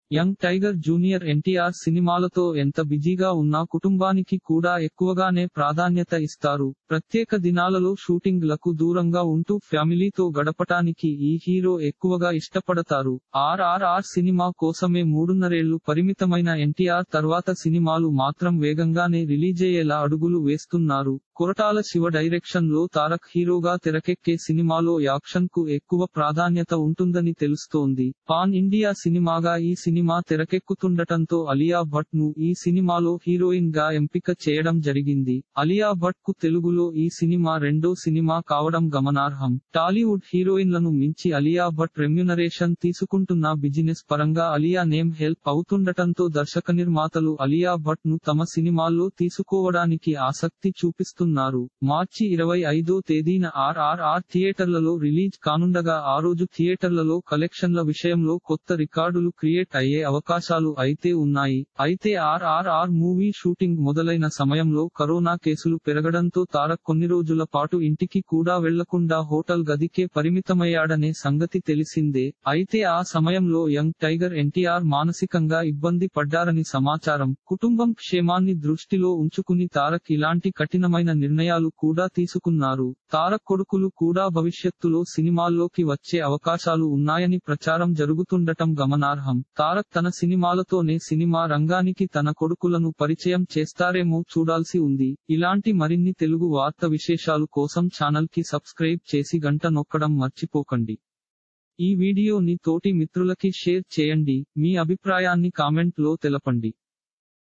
young tiger junior NTR సినిమాలతో ఎంత బిజీగా ఉన్నా కుటుంబానికి కూడా ఎక్కువగానే ప్రాధాన్యత ఇస్తారు ప్రత్యేక దినాలలో షూటింగ్ లకు దూరంగా ఉంటూ ఫ్యామిలీతో గడపటానికి ఈ హీరో ఎక్కువగా ఇష్టపడతారు ఆర్ఆర్ఆర్ సినిమా కోసమే మూడున్నరేళ్లు పరిమితమైన ఎన్టీఆర్ తర్వాత సినిమాలు మాత్రం వేగంగానే రిలీజయ్యేలా అడుగులు వేస్తున్నారు కొరటాల శివ డైరెక్షన్ లో తారక్ హీరోగా తెరకెక్కే సినిమాలో యాక్షన్ కు ఎక్కువ ప్రాధాన్యత ఉంటుందని తెలుస్తోంది పాన్ ఇండియా సినిమాగా ఈ సినిమా తెరకెక్కుతుండటంతో అలియా భట్ ను ఈ సినిమాలో హీరోయిన్ గా ఎంపిక చేయడం జరిగింది అలియా భట్ కు తెలుగులో ఈ సినిమా రెండో సినిమా కావడం గమనార్హం టాలీవుడ్ హీరోయిన్లను మించి అలియా భట్ రెమ్యునరేషన్ తీసుకుంటున్న బిజినెస్ పరంగా అలియా నేమ్ హెల్ప్ అవుతుండటంతో దర్శక నిర్మాతలు అలియా భట్ ను తమ సినిమాల్లో తీసుకోవడానికి ఆసక్తి చూపిస్తున్నారు మార్చి ఇరవై ఐదో తేదీన ఆర్ఆర్ఆర్ థియేటర్లలో రిలీజ్ కానుండగా ఆ రోజు థియేటర్లలో కలెక్షన్ల విషయంలో కొత్త రికార్డులు క్రియేట్ అయ్యే అవకాశాలు అయితే ఉన్నాయి అయితే ఆర్ఆర్ఆర్ మూవీ షూటింగ్ మొదలైన సమయంలో కరోనా కేసులు పెరగడంతో తారక్ కొన్ని రోజుల పాటు ఇంటికి కూడా వెళ్లకుండా హోటల్ గదికే పరిమితమయ్యాడనే సంగతి తెలిసిందే అయితే ఆ సమయంలో యంగ్ టైగర్ ఎన్టీఆర్ మానసికంగా ఇబ్బంది పడ్డారని సమాచారం కుటుంబం క్షేమాన్ని దృష్టిలో ఉంచుకుని తారక్ ఇలాంటి కఠినమైన నిర్ణయాలు కూడా తీసుకున్నారు తారక్ కొడుకులు కూడా భవిష్యత్తులో సినిమాల్లోకి వచ్చే అవకాశాలు ఉన్నాయని ప్రచారం జరుగుతుండటం గమనార్హం తారక్ తన సినిమాలతోనే సినిమా రంగానికి తన కొడుకులను పరిచయం చేస్తారేమో చూడాల్సి ఉంది ఇలాంటి మరిన్ని తెలుగు వార్త విశేషాలు కోసం ఛానల్ కి సబ్స్క్రైబ్ చేసి గంట నొక్కడం మర్చిపోకండి ఈ వీడియోని తోటి మిత్రులకి షేర్ చేయండి మీ అభిప్రాయాన్ని కామెంట్ లో తెలపండి